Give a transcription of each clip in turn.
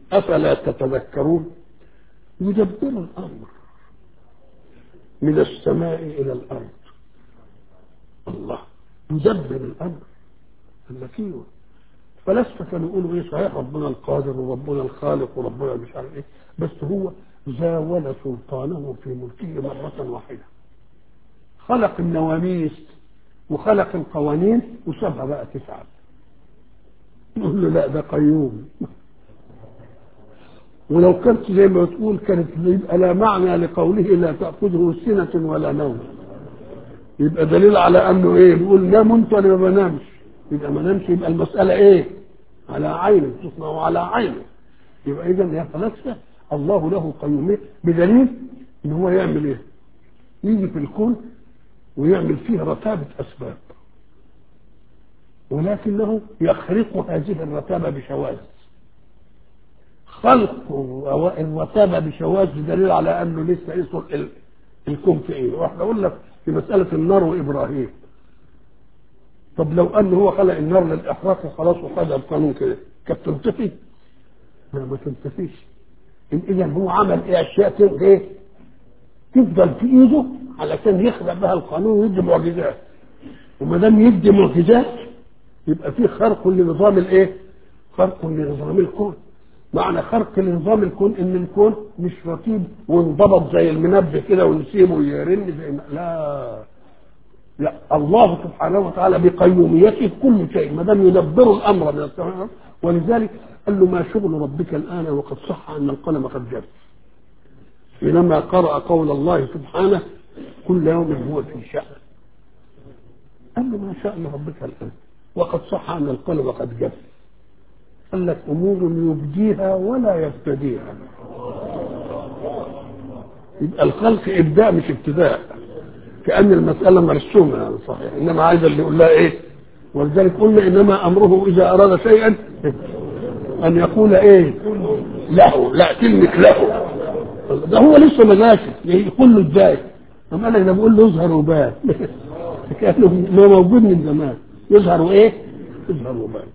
أفلا تتذكرون يدبر الأمر من السماء إلى الأرض الله يدبر الأمر المكين فلسفة كانوا يقولوا ايه صحيح ربنا القادر وربنا الخالق وربنا مش عارف ايه بس هو زاول سلطانه في ملكه مرة واحدة خلق النواميس وخلق القوانين وسابها بقى تسعة نقول له لا ده قيوم ولو كانت زي ما تقول كانت يبقى لا معنى لقوله لا تأخذه سنة ولا نوم يبقى دليل على انه ايه بيقول نام انت انا ما بنامش يبقى ما نامش يبقى المسألة ايه على عينه تصنع على عينه يبقى اذا يا فلاسفة الله له قيومية بدليل ان هو يعمل ايه يجي في الكون ويعمل فيه رتابة اسباب ولكنه يخرق هذه الرتابة بشواذ خلق الرتابة بشواذ دليل على انه لسه يصل الكون في ايه واحد اقول لك في مسألة النار وابراهيم طب لو ان هو خلق النار للاحراق وخلاص وخدها بقانون كده كانت تنطفي؟ لا ما تنطفيش اذا هو عمل ايه اشياء ايه؟ تفضل في ايده علشان يخلق بها القانون ويدي معجزات وما دام يدي معجزات يبقى في خرق لنظام الايه؟ خرق لنظام الكون معنى خرق لنظام الكون ان الكون مش رتيب وانضبط زي المنبه كده ونسيبه يرن زي ما لا لا الله سبحانه وتعالى بقيوميته كل شيء ما دام يدبر الامر من السماء ولذلك قال له ما شغل ربك الان وقد صح ان القلم قد جف حينما قرأ قول الله سبحانه كل يوم هو في شأن قال له ما شأن ربك الآن وقد صح أن القلم قد جف قال لك أمور يبديها ولا يبتديها يبقى الخلق إبداء مش ابتداء كأن المسألة مرسومة يعني صحيح إنما عايز اللي يقول لها إيه ولذلك قلنا إنما أمره إذا أراد شيئا أن يقول إيه له لا كلمة له ده هو لسه ما جاش يقول له ازاي أما قال لك ده بقول له يظهر وبان كانه ما موجود من زمان يظهر ايه؟ يظهر وبان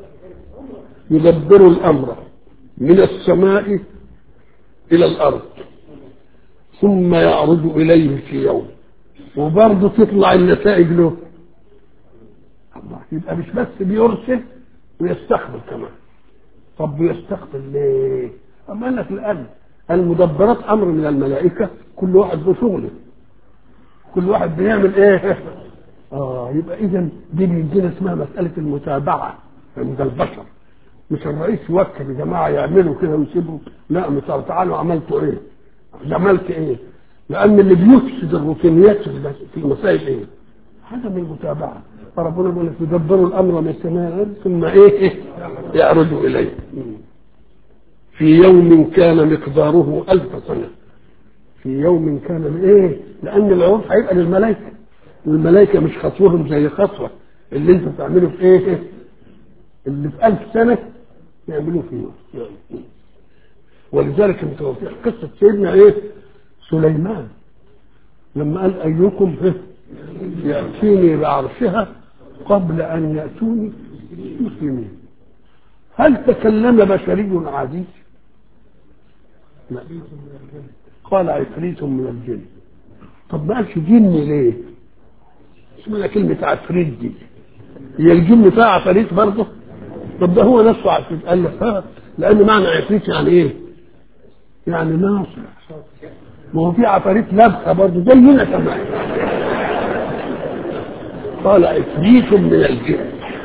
يدبر الامر من السماء الى الارض ثم يعرج اليه في يوم وبرضه تطلع النتائج له الله يبقى مش بس بيرسل ويستقبل كمان طب ويستقبل ليه؟ أما قال لك الآن المدبرات أمر من الملائكة كل واحد له شغله كل واحد بيعمل إيه؟ آه يبقى إذا دي بيدينا اسمها مسألة المتابعة عند البشر مش الرئيس يوكل يا جماعة يعملوا كده ويسيبوا لا مش تعالوا عملتوا إيه؟ عملت إيه؟ لأن اللي بيفسد الروتينيات في المسائل إيه؟ عدم المتابعة فربنا بيقول لك يدبروا الأمر من السماء ثم إيه؟ يعرج إليه في يوم كان مقداره ألف سنة في يوم كان ايه لأن العروض هيبقى للملائكة والملائكة مش خطوهم زي خطوة اللي انت بتعمله في ايه اللي في ألف سنة يعملوه في يوم ولذلك انت في قصة سيدنا ايه سليمان لما قال أيكم يأتيني بعرشها قبل أن يأتوني مسلمين هل تكلم بشري عادي؟ لا قال عفريت من الجن طب ما قالش جن ليه؟ اسمها كلمة عفريت دي هي الجن فيها عفاريت برضه؟ طب ده هو نفسه عفريت قال لك ها لأن معنى عفريت يعني إيه؟ يعني ناصر ما هو في عفاريت لابخة برضه زينا كمان قال عفريت من الجن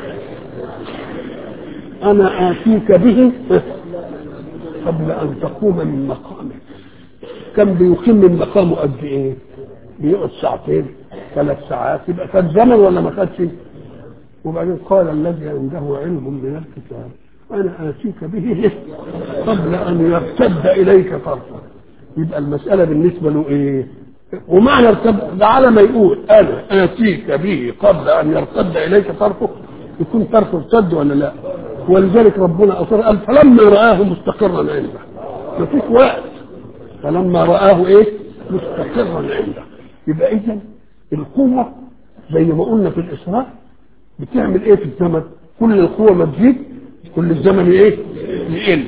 أنا آتيك به قبل أن تقوم من مقامك كان بيقيم من مقامه قد إيه؟ بيقعد ساعتين ثلاث ساعات يبقى خد زمن ولا ما خدش؟ وبعدين قال الذي عنده علم من الكتاب أنا آتيك به قبل أن يرتد إليك طرفك يبقى المسألة بالنسبة له إيه؟ ومعنى ارتد ده على ما يقول أنا آتيك به قبل أن يرتد إليك طرفك يكون طرفه ارتد ولا لا؟ ولذلك ربنا أصر قال فلما رآه مستقرا عنده مفيش وقت فلما رآه إيه؟ مستقرا عنده يبقى إذا القوة زي ما قلنا في الإسراء بتعمل إيه في الزمن؟ كل القوة ما تزيد كل الزمن إيه؟ يقل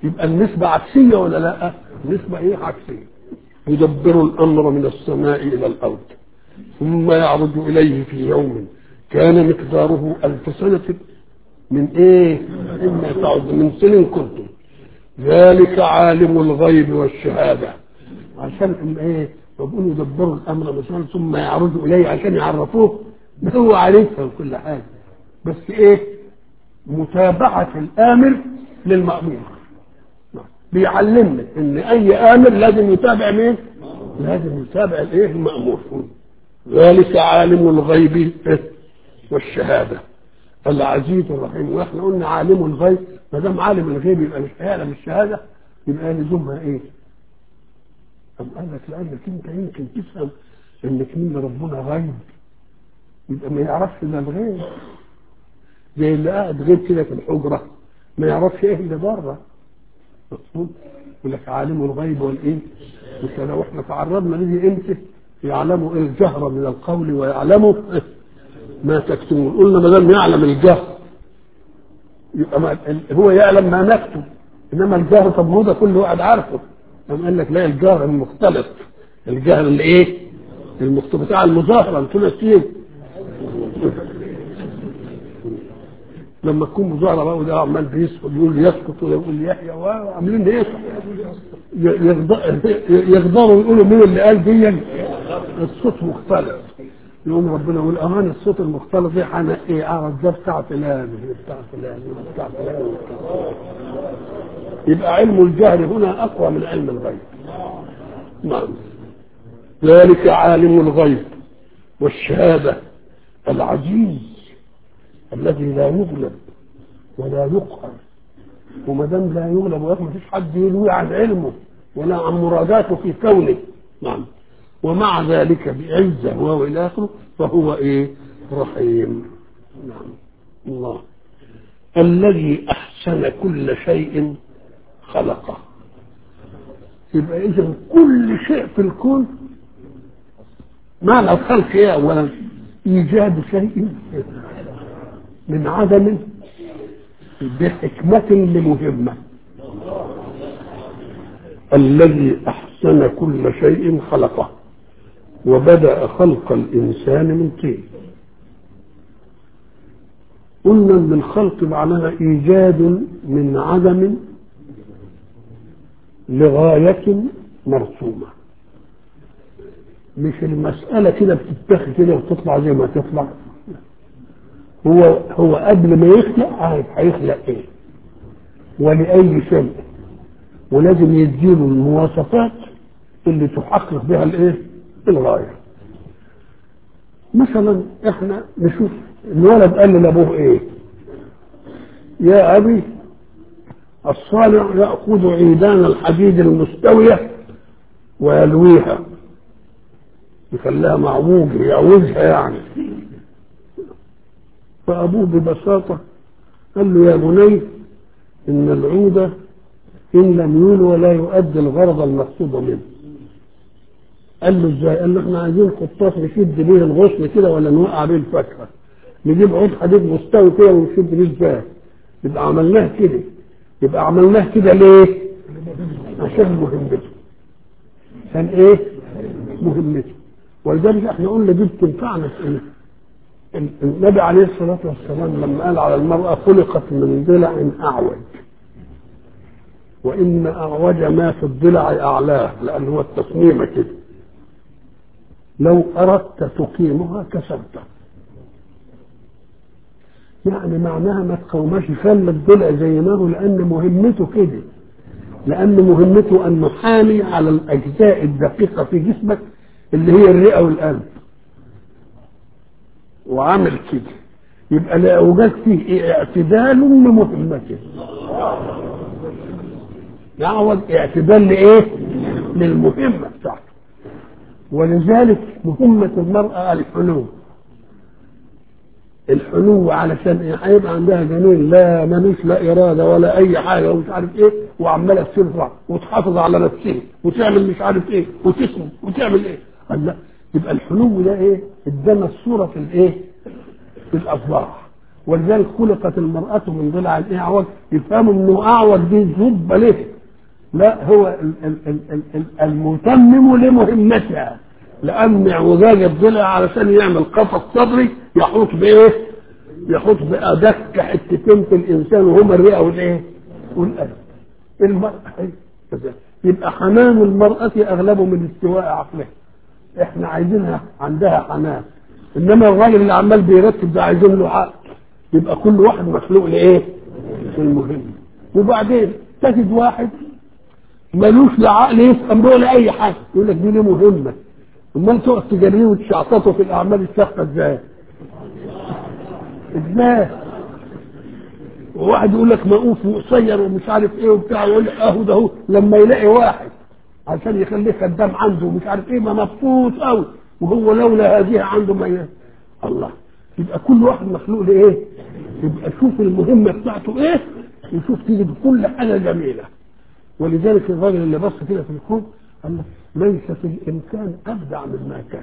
يبقى النسبة عكسية ولا لا النسبة ايه عكسية يدبر الامر من السماء الى الارض ثم يعرج اليه في يوم كان مقداره الف سنة من ايه اما تعد من سن كنتم ذلك عالم الغيب والشهادة عشان ايه بيقولوا يدبروا الامر مثلا ثم يعرجوا اليه عشان يعرفوه هو عارفها وكل حاجه بس ايه متابعه الامر للمامور بيعلمنا ان اي امر لازم يتابع مين لازم يتابع الايه المامور ذلك عالم الغيب والشهاده العزيز الرحيم واحنا قلنا عالم الغيب ما دام عالم الغيب يبقى مش هيعلم الشهاده يبقى لزومها ايه؟ أم قال لك لأنك أنت يمكن تفهم إنك من ربنا غيب يبقى ما يعرفش إلا الغيب زي اللي قاعد غيب كده في الحجرة ما يعرفش إيه اللي بره مقصود يقول لك عالم الغيب والإيه مش لو إحنا تعرضنا ليه إمتى يعلموا إيه الجهر من القول ويعلموا ما تكتمون قلنا ما دام يعلم الجهر يبقى ما هو يعلم ما نكتب إنما الجهر طب هو ده كل واحد عارفه قام قال لك لا الجهر المختلط الجهر اللي ايه المختلط بتاع المظاهره انتوا ناسيين لما تكون مظاهره بقى وده عمال بيسكت يقول يسكت ولا يقول يحيى وعاملين ايه يغدروا يقولوا مين اللي قال دي الصوت مختلط يقوم ربنا يقول امان الصوت المختلط دي انا ايه اعرف ده بتاع فلان بتاع فلان بتاع فلان يبقى علم الجهل هنا اقوى من علم الغيب نعم ذلك عالم الغيب والشهاده العزيز الذي لا يغلب ولا يقهر وما دام لا يغلب وما فيش حد يلوي عن علمه ولا عن مراداته في كونه نعم ومع ذلك بعزه والى اخره فهو ايه رحيم نعم الله الذي احسن كل شيء خلقه يبقى اذا كل شيء في الكون معنى الخلق ايه اولا ايجاد شيء من عدم بحكمة لمهمة الذي احسن كل شيء خلقه وبدأ خلق الانسان من طين قلنا ان الخلق معناها ايجاد من عدم لغاية مرسومة مش المسألة كده بتتاخد كده وتطلع زي ما تطلع هو هو قبل ما يخلق عارف هيخلق ايه ولأي شيء ولازم يديله المواصفات اللي تحقق بها الايه الغاية مثلا احنا نشوف الولد قال لابوه ايه يا ابي الصانع يأخذ عيدان الحديد المستوية ويلويها يخليها معوجة يعوجها يعني فأبوه ببساطة قال له يا بني إن العود إن لم يولو ولا يؤدي الغرض المقصود منه قال له ازاي؟ قال له احنا عايزين قطاف نشد بيه الغصن كده ولا نوقع بيه الفاكهه نجيب عود حديد مستوي كده ونشد بيه ازاي؟ يبقى عملناه كده يبقى عملناه كده ليه؟ عشان مهمته عشان ايه؟ مهمته ولذلك احنا قلنا دي بتنفعنا في ايه؟ النبي عليه الصلاة والسلام لما قال على المرأة خلقت من ضلع أعوج وإن أعوج ما في الضلع أعلاه لأن هو التصميم كده لو أردت تقيمها كسرته يعني معناها ما تقومش فل الضلع زي ما هو لأن مهمته كده لأن مهمته أن نحامي على الأجزاء الدقيقة في جسمك اللي هي الرئة والقلب وعمل كده يبقى لا يوجد فيه اعتدال لمهمته يعوض اعتدال لايه للمهمة بتاعته ولذلك مهمة المرأة الحنو الحنو علشان ايه هيبقى عندها جنين لا ملوش لا اراده ولا اي حاجه ومش عارف ايه وعماله ترفع وتحافظ على نفسها وتعمل مش عارف ايه وتسمع وتعمل ايه قال لا يبقى الحنو ده ايه ادانا الصوره في الايه في الافراح ولذلك خلقت المرأة من ضلع الأعوج يفهموا إنه أعوج دي ذب له لا هو ال- ال- ال- ال- ال- المتمم لمهمتها لأن اعوجاج الضلع علشان يعمل قفص صدري يحوط بإيه؟ يحوط بأدق حتتين في الإنسان وهما الرئة والإيه؟ والقلب المرأة كذا. يبقى حنان المرأة أغلبه من استواء عقلها احنا عايزينها عندها حنان انما الراجل اللي عمال بيرتب ده عايزين له عقل يبقى كل واحد مخلوق لايه؟ المهم وبعدين تجد واحد ملوش لا عقل يفهم ولا اي حاجه يقول لك دي ليه مهمه امال تقعد تجريه وتشعططه في الاعمال الشاقه ازاي؟ ازاي؟ وواحد يقول لك مقوف وقصير ومش عارف ايه وبتاع يقول لك اهو ده هو لما يلاقي واحد عشان يخليه خدام عنده ومش عارف ايه ما مبسوط قوي وهو لولا هذه عنده ما ي... الله يبقى كل واحد مخلوق لايه؟ يبقى شوف المهمه بتاعته ايه وشوف تجد كل حاجه جميله ولذلك الراجل اللي بص كده في الكون قال لك ليس في الامكان ابدع مما كان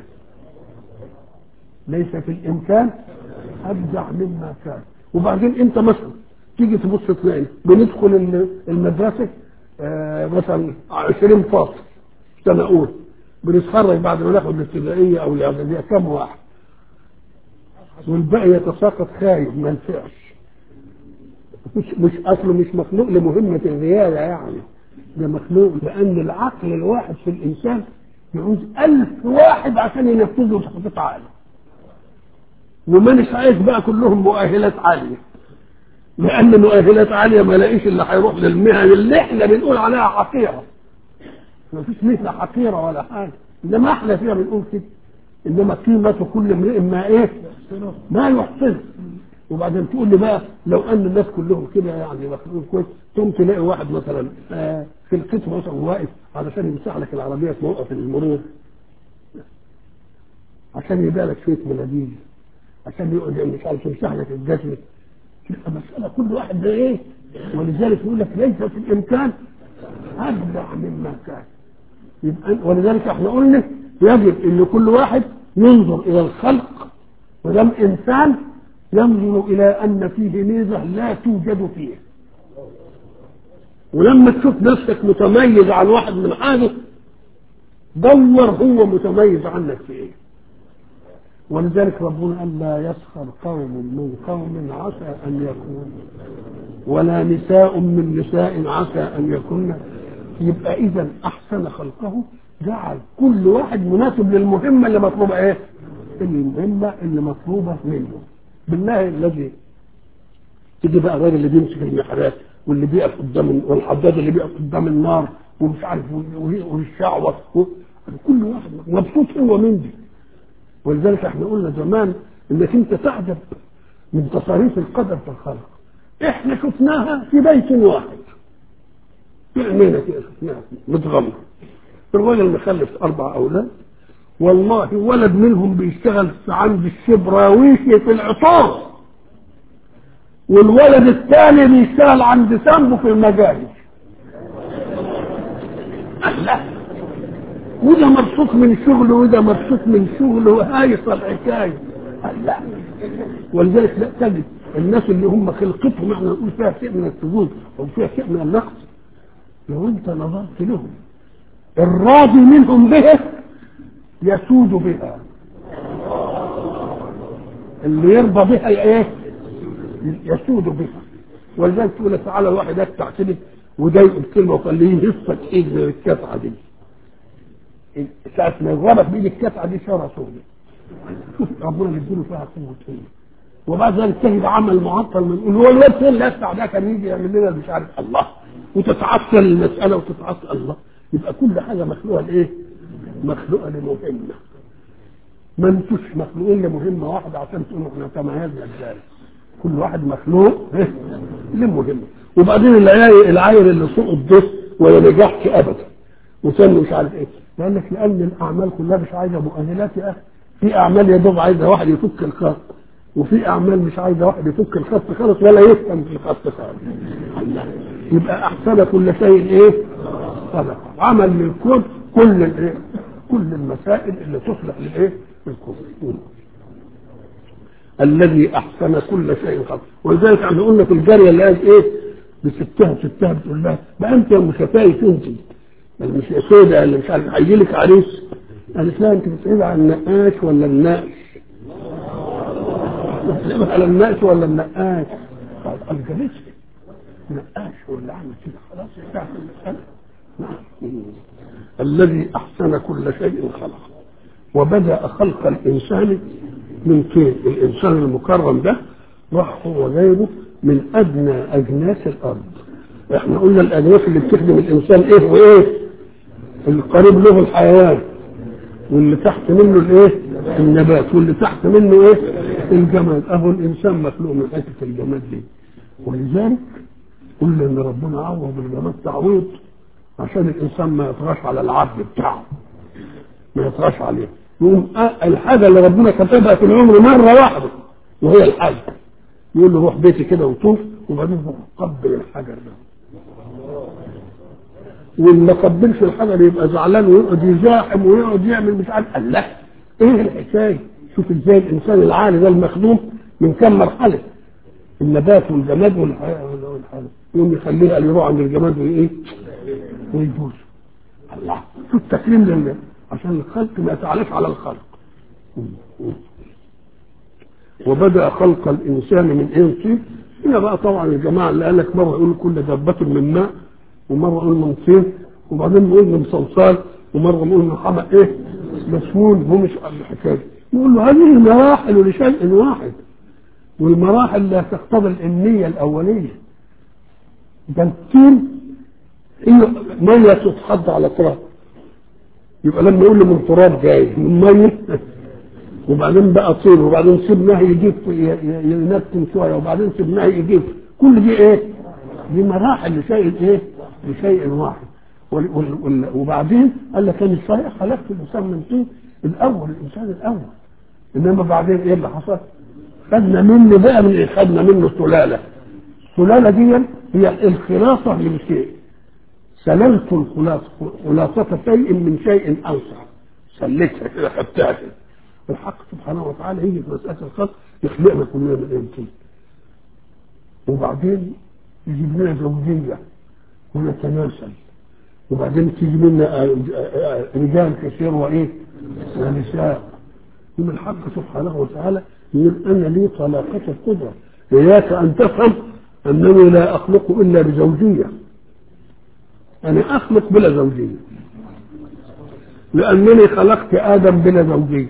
ليس في الامكان ابدع مما كان وبعدين انت مثلا تيجي تبص تلاقي بندخل ال- المدرسه آه مثلا 20 فصل سنه اولى بنتخرج بعد ما ناخد الابتدائيه او الاعداديه كم واحد والباقي يتساقط خايف ما ينفعش مش مش اصله مش مخلوق لمهمه الرياده يعني ده مخلوق لان العقل الواحد في الانسان يعوز ألف واحد عشان ينفذوا تخطيط عقله ومانيش عايز بقى كلهم مؤهلات عاليه لان مؤهلات عاليه ما لاقيش اللي هيروح للمهن اللي احنا بنقول عليها حقيره ما فيش مثل حقيره ولا حاجه انما احنا فيها بنقول كده انما قيمه كل امرئ ما ايه ما يحسن وبعدين تقول لي بقى لو ان الناس كلهم كده يعني مخلوقين كويس تقوم تلاقي واحد مثلا آه في القسم مثلا واقف علشان يمسح لك العربيه في موقف المرور عشان يبيع لك شويه مناديل عشان يقعد مش عارف يمسح لك الجسم تبقى مساله كل واحد ده ايه ولذلك يقول لك ليس في الامكان ابدع مما كان يبقى ولذلك احنا قلنا يجب ان كل واحد ينظر الى الخلق ودام انسان ينظر الى ان فيه ميزه لا توجد فيه ولما تشوف نفسك متميز عن واحد من حاجه دور هو متميز عنك في ايه ولذلك ربنا قال لا يسخر قوم من قوم عسى ان يكون ولا نساء من نساء عسى ان يكن يبقى اذا احسن خلقه جعل كل واحد مناسب للمهمه اللي مطلوبه ايه؟ المهمه اللي مطلوبه منه بالله الذي تيجي بقى الراجل اللي بيمسك المحرات واللي بيقف قدام والحداد اللي بيقف قدام النار ومش عارف والشعوه كل واحد مبسوط هو من دي ولذلك احنا قلنا زمان انك انت تعجب من تصاريف القدر في الخلق احنا شفناها في بيت واحد في عينينا كده شفناها متغمر الراجل مخلف اربع اولاد والله ولد منهم بيشتغل في عند الشبراويشي في العطار والولد الثاني بيشتغل عند سامبو في المجالس الله وده مبسوط من شغله وده مبسوط من شغله هايصه الحكايه الله ولذلك لا تجد الناس اللي هم خلقتهم احنا نقول فيها شيء من السجود او فيها شيء من النقص لو انت نظرت لهم الراضي منهم به يسود بها اللي يرضى بها ايه يسود بها ولذلك تقول لك تعالى واحد يفتح كده وده يقول كلمه وخليه يهفك ايد من الكفعه دي ساعة ما يضربك بإيد الكفعة دي شرى سودة شوف ربنا يديله فيها قوة ايه وبعد ذلك تجد عمل معطل من يقول هو الواد فين اللي يفتح ده كان يجي يعمل لنا مش عارف الله وتتعطل المسألة وتتعطل الله يبقى كل حاجة مخلوقة لإيه؟ مخلوقة لمهمة ما انتوش مخلوقين لمهمة واحدة عشان تقولوا احنا تميزنا ازاي كل واحد مخلوق إيه؟ لمهمة وبعدين العيال العيل اللي سقط ده ولا نجحش ابدا وسن مش عارف ايه قال لك لان الاعمال كلها مش عايزه مؤهلات يا اخي في اعمال يا دوب عايزه واحد يفك الخط وفي اعمال مش عايزه واحد يفك الخط خالص ولا يفهم في الخط خالص الله. يبقى احسن كل شيء ايه؟ خلق عمل للكون كل الايه؟ كل المسائل اللي تصلح للايه؟ للكون الذي احسن كل شيء خلقه ولذلك احنا قلنا في الجاريه اللي قالت ايه بستها ستها بتقول لها بقى انت يا مشفايف انت اللي مش سودة اللي مش عارف هيجي لك عريس قالت لها انت بتسألي عن النقاش ولا النقش؟ بتسألي على النقش ولا النقاش؟ قال جلست نقاش ولا عمل كده خلاص انتهت المسألة الذي احسن كل شيء خلقه وبدا خلق الانسان من طين الانسان المكرم ده راح هو غيره من ادنى اجناس الارض احنا قلنا الاجناس اللي بتخدم الانسان ايه وايه القريب له الحيوان واللي تحت منه الايه النبات واللي تحت منه ايه الجماد اهو الانسان مخلوق من حته الجماد دي ولذلك قلنا ان ربنا عوض الجماد تعويض عشان الانسان ما يطغاش على العبد بتاعه ما يطغاش عليه يقوم الحاجه اللي ربنا كتبها في العمر مره واحده وهي الحج يقول له روح بيتي كده وطوف وبعدين روح قبل الحجر ده واللي ما قبلش الحجر يبقى زعلان ويقعد يزاحم ويقعد يعمل مش عارف قال لا ايه الحكايه شوف ازاي الانسان العالي ده المخدوم من كم مرحله النبات والجماد والحياه والحياه يقوم يخليه قال يروح عند الجماد وايه ويجوز الله شو التكريم لله عشان الخلق ما يتعلاش على الخلق وبدا خلق الانسان من ايه طين هنا بقى طبعا الجماعه اللي قال لك مره يقول كل دبه من ماء ومره يقول من طين وبعدين نقول من صلصال ومره نقول من حمأ ايه مسنون هو مش الحكايه نقول له هذه المراحل لشيء واحد والمراحل لا تقتضي الامنيه الاوليه ده الطين هي ميه تتحط على تراب يبقى لما يقول له من تراب جاي من ميه وبعدين بقى طين وبعدين سيبناه يجيب ينتن شويه وبعدين سيبناه يجيب كل دي ايه؟ دي مراحل لشيء ايه؟ لشيء واحد وبعدين قال لك انا صحيح خلقت الانسان من طين الاول الانسان الاول انما بعدين ايه اللي حصل؟ خدنا منه بقى من خدنا منه سلاله السلاله دي هي الخلاصه من شيء سللت الخلاصه خلاصه شيء من شيء اوسع سلتها كده خدتها كده الحق سبحانه وتعالى يجي في مساله الخلق يخلقنا كلنا من الانسان وبعدين يجيب لنا زوجيه ونتناسل وبعدين تيجي منا رجال كثير وايه ونساء من الحق سبحانه وتعالى يقول انا لي طلاقه القدره اياك ان تفهم انني لا اخلق الا بزوجيه انا اخلق بلا زوجيه لانني خلقت ادم بلا زوجيه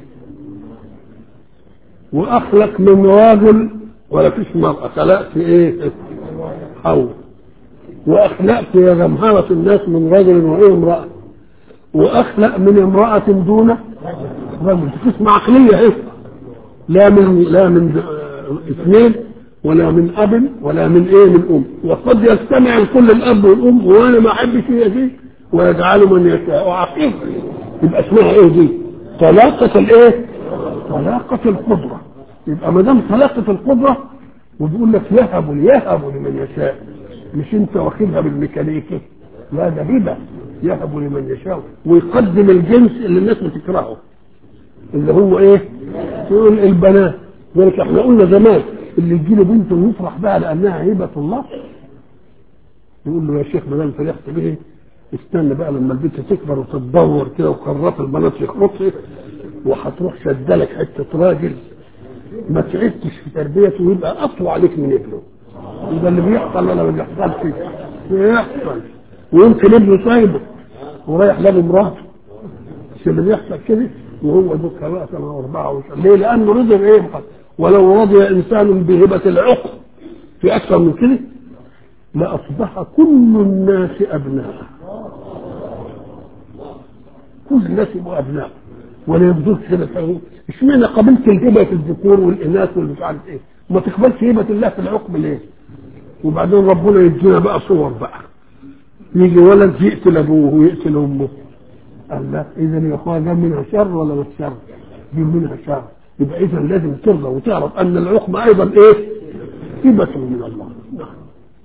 واخلق من راجل ولا فيش مرأة خلقت ايه حواء واخلقت يا جمهرة الناس من رجل وايه امرأة واخلق من امرأة دون رجل قسم عقلية ايه لا من لا من اثنين ولا من اب ولا من ايه من ام وقد يستمع الكل الاب والام وانا ما احبش هي دي ويجعل من يشاء عقيم يبقى اسمها ايه دي طلاقة الايه طلاقة القدرة يبقى ما دام طلاقة القدرة وبيقول لك يهب يهب لمن يشاء مش انت واخدها بالميكانيكي لا ده هبه يهب لمن يشاء ويقدم الجنس اللي الناس بتكرهه اللي هو ايه؟ يقول البنات ذلك احنا قلنا زمان اللي يجي له بنت ويفرح بها لانها هبه الله يقول له يا شيخ ما دام فرحت به استنى بقى لما البنت تكبر وتتدور كده وقرات البنات يخرطي وهتروح شدلك حته راجل ما تعبتش في تربيته ويبقى اقوى عليك من ابنه يبقى اللي بيحصل ولا ما بيحصلش بيحصل ويمكن ابنه سايبه ورايح لابو مراته مش اللي بيحصل كده وهو ذو ثلاثة أو أربعة وشهر ليه؟ لأنه رضي بإيه؟ ولو رضي إنسان بهبة العقل في أكثر من كده لأصبح كل الناس أبناء كل الناس يبقوا أبناء ولا يبدوش كده اشمعنى قبلت الهبة في الذكور والإناث والمش عارف إيه؟ ما تقبلش هبة الله في العقب ليه؟ وبعدين ربنا يدينا بقى صور بقى يجي ولد يقتل ابوه ويقتل امه قال لا اذا يا اخوان ده منها شر ولا مش شر؟ دي منها شر يبقى اذا لازم ترضى وتعرف ان العقم ايضا ايه؟ هبة من الله نعم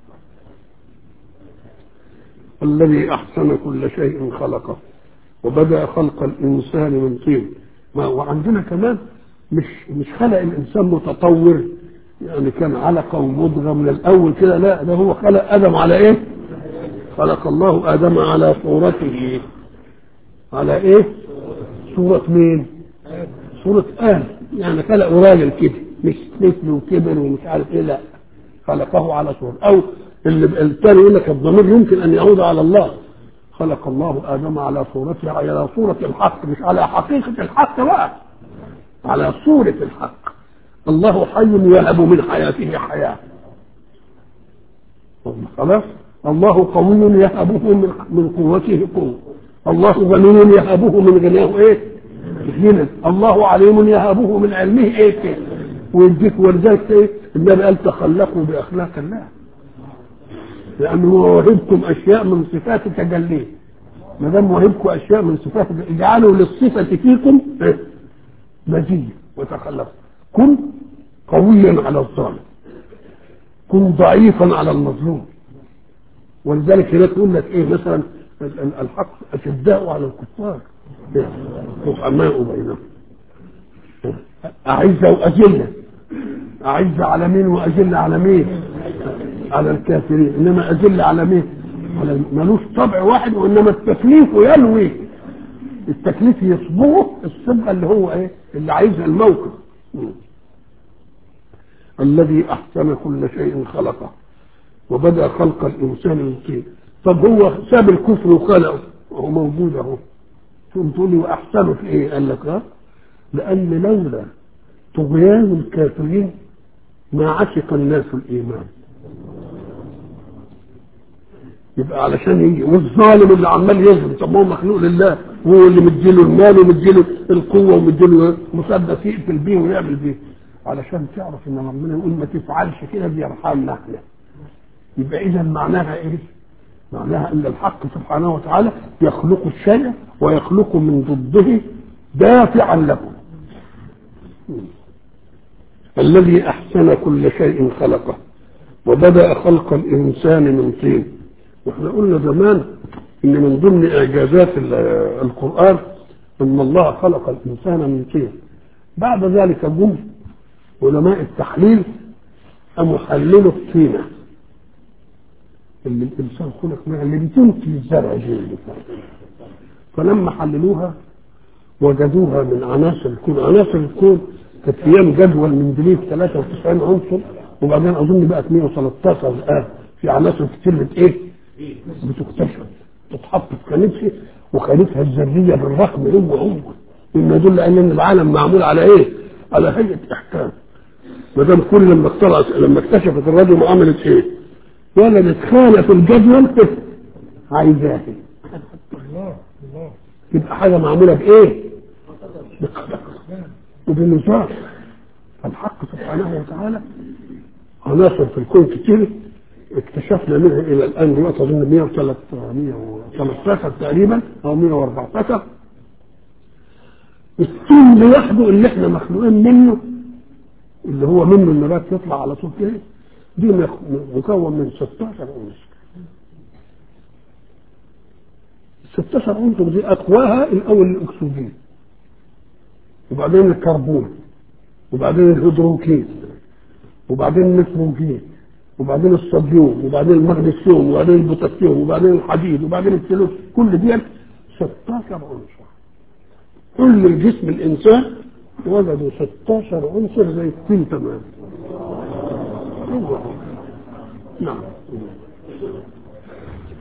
الذي احسن كل شيء خلقه وبدا خلق الانسان من طين وعندنا كمان مش مش خلق الانسان متطور يعني كان علقه ومضغه من الاول كده لا ده هو خلق ادم على ايه؟ خلق الله ادم على صورته على ايه؟ صورة مين؟ صورة آدم يعني خلقه راجل كده مش طفل وكبر ومش عارف ايه لا خلقه على صورة او اللي الثاني يقول لك الضمير يمكن ان يعود على الله خلق الله ادم على صورته على صورة الحق مش على حقيقة الحق بقى على صورة الحق الله حي يهب من حياته حياة خلاص الله قوي يهبه من من قوته قوة الله غني يهبه من غناه ايه غنى الله عليم يهبه من علمه ايه كده ويديك ولذلك ايه النبي قال تخلقوا باخلاق الله لانه وهبكم اشياء من صفات تجليه ما دام وهبكم اشياء من صفات اجعلوا للصفه فيكم إيه؟ مزيه وتخلقوا كن قويا على الظالم كن ضعيفا على المظلوم ولذلك هناك يقول لك ايه مثلا الحق اشداء على الكفار رحماء بينهم أعزة وأجلة أعزة على مين وأجلة على مين على الكافرين إنما أجلة على مين على ملوش طبع واحد وإنما التكليف يلوي التكليف يصبغه الصبغة اللي هو إيه اللي عايزها الموقف الذي أحسن كل شيء خلقه وبدأ خلق الإنسان من طين طب هو ساب الكفر وخلقه وهو موجود أهو ثم تقول لي وأحسنه في إيه؟ قال لك أه لأن لولا طغيان الكافرين ما عشق الناس الإيمان يبقى علشان يجي والظالم اللي عمال يظلم طب ما هو مخلوق لله وهو اللي مديله المال ومديله القوه ومديله مسدس يقتل بيه ويعمل بيه علشان تعرف ان ربنا يقول ما تفعلش كده بيرحمنا احنا يبقى اذا معناها ايه؟ معناها ان الحق سبحانه وتعالى يخلق الشيء ويخلق من ضده دافعا له الذي احسن كل شيء خلقه وبدا خلق الانسان من طين واحنا قلنا زمان ان من ضمن اعجازات القران ان الله خلق الانسان من طين بعد ذلك جم علماء التحليل قاموا حللوا الطينه اللي الانسان خلق منها اللي بتنتج الزرع دي فلما حللوها وجدوها من عناصر الكون عناصر الكون كانت ايام جدول مندليف 93 عنصر وبعدين اظن بقت 113 الان في عناصر كتير بت ايه؟ بتكتشف تتحط في خانتها وخانتها الذريه بالرقم هو هو مما يدل على ان العالم معمول على ايه؟ على هيئه احكام ما دام كل لما اخترع لما اكتشفت الراديو عملت ايه؟ ولدت خانه في الجدول عايزاه الله الله يبقى حاجه معموله بايه؟ بقدر وبالنظام الحق سبحانه وتعالى عناصر في الكون كتير اكتشفنا منها الى الان دلوقتي اظن 113 تقريبا او 114 الطين لوحده اللي احنا مخلوقين منه اللي هو منه النبات يطلع على طول كده دي مكون من 16 عنصر 16 عنصر دي اقواها الاول الاكسجين وبعدين الكربون وبعدين الهيدروكين وبعدين النيتروجين وبعدين الصوديوم وبعدين المغنيسيوم وبعدين البوتاسيوم وبعدين الحديد وبعدين الثلوث كل دي 16 عنصر كل جسم الانسان وجدوا 16 عنصر زي الطين تمام نعم